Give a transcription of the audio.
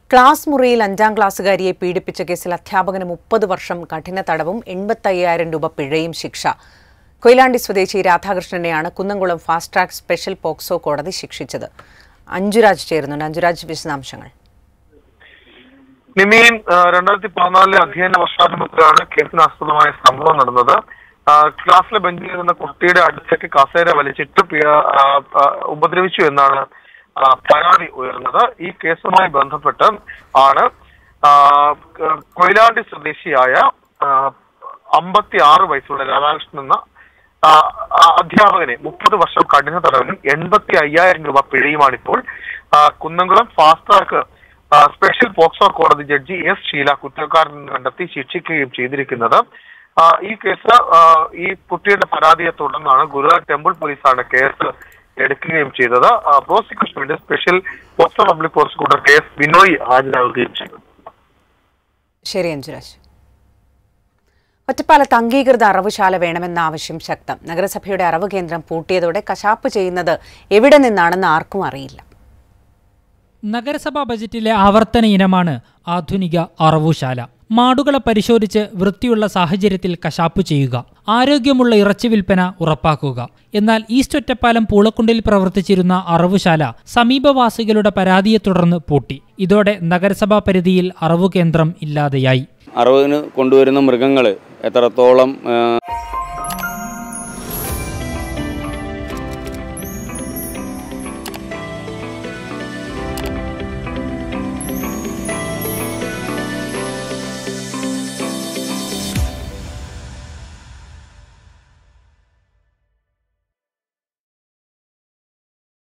class മുറിയിൽ അഞ്ചാം ക്ലാസ്സുകാരിയെ പീഡിപ്പിച്ച കേസിൽ അധ്യാപകന് മുപ്പത് വർഷം കഠിന തടവും എൺപത്തയ്യായിരം രൂപ പിഴയും ശിക്ഷ കൊയിലാണ്ടി സ്വദേശി രാധാകൃഷ്ണനെയാണ് Kunnamkulam fast track special POCSO കോടതി ശിക്ഷിച്ചത് അഞ്ജുരാജ് ചേരുന്നുണ്ട് അഞ്ജുരാജ് വിശദാംശങ്ങൾ നിമിയും രണ്ടായിരത്തി പതിനാലിലെ അധ്യയന വർഷാരംഭത്തിലാണ് കേസിനാസ്പദമായ സംഭവം നടന്നത് ആ, ക്ലാസ്സിലെ ബെഞ്ചിൽ ഇരുന്ന കുട്ടിയുടെ അടുത്തേക്ക് കസേര വലിച്ചിട്ട് പി- ആ, ആ, ഉപദ്രവിച്ചു എന്നാണ് ആ, പരാതി ഉയർന്നത് ഈ കേസുമായി ബന്ധപ്പെട്ട് ആണ് ആ, ക- കൊയിലാണ്ടി സ്വദേശിയായ അമ്പത്തി ആറ് വയസ്സുള്ള രാധാകൃഷ്ണൻ എന്ന ആ, ആ, അധ്യാപകനെ മുപ്പത് വർഷം കഠിന തടവിനും എൺപത്തി അയ്യായിരം രൂപ പിഴയുമാണിപ്പോൾ ആ, കുന്നംകുളം ഫാസ്റ്റ് ട്രാക്ക് ആ, സ്പെഷ്യൽ പോക്സോ കോടതി ജഡ്ജി എസ് ഷീല കുറ്റക്കാരൻ കണ്ടെത്തി ശിക്ഷിക്കുകയും ചെയ്തിരിക്കുന്നത് ആ, ഈ കേസ് ആ, ഈ കുട്ടിയുടെ പരാതിയെ തുടർന്നാണ് ഗുരുവായൂർ ടെമ്പിൾ പോലീസാണ് കേസ് എടുക്കുകയും ചെയ്തത് ആ, പ്രോസിക്യൂഷന് വേണ്ടി special POCSO public prosecutor K S Binoy ഹാജരാകുകയും ചെയ്തു ശരി അഞ്ജുരാജ് ഒറ്റപ്പാലത്ത് അംഗീകൃത അറവുശാല വേണമെന്ന ആവശ്യം ശക്തം നഗരസഭയുടെ അറവ് കേന്ദ്രം പൂട്ടിയതോടെ കശാപ്പ് ചെയ്യുന്നത് എവിടെ നിന്നാണെന്ന് ആർക്കും അറിയില്ല നഗരസഭാ ബജറ്റിലെ ആവർത്തന ഇനമാണ് ആധുനിക അറവുശാല മാടുകളെ പരിശോധിച്ച് വൃത്തിയുള്ള സാഹചര്യത്തിൽ കശാപ്പ് ചെയ്യുക ആരോഗ്യമുള്ള ഇറച്ചി വിൽപ്പന ഉറപ്പാക്കുക എന്നാൽ ഈസ്റ്റ് ഒറ്റപ്പാലം പൂളക്കുണ്ടിൽ പ്രവർത്തിച്ചിരുന്ന അറവുശാല സമീപവാസികളുടെ പരാതിയെ തുടർന്ന് പൂട്ടി ഇതോടെ നഗരസഭാ പരിധിയിൽ അറവു കേന്ദ്രം ഇല്ലാതെയായി അറവിന് കൊണ്ടുവരുന്ന മൃഗങ്ങൾ എത്രത്തോളം ആ,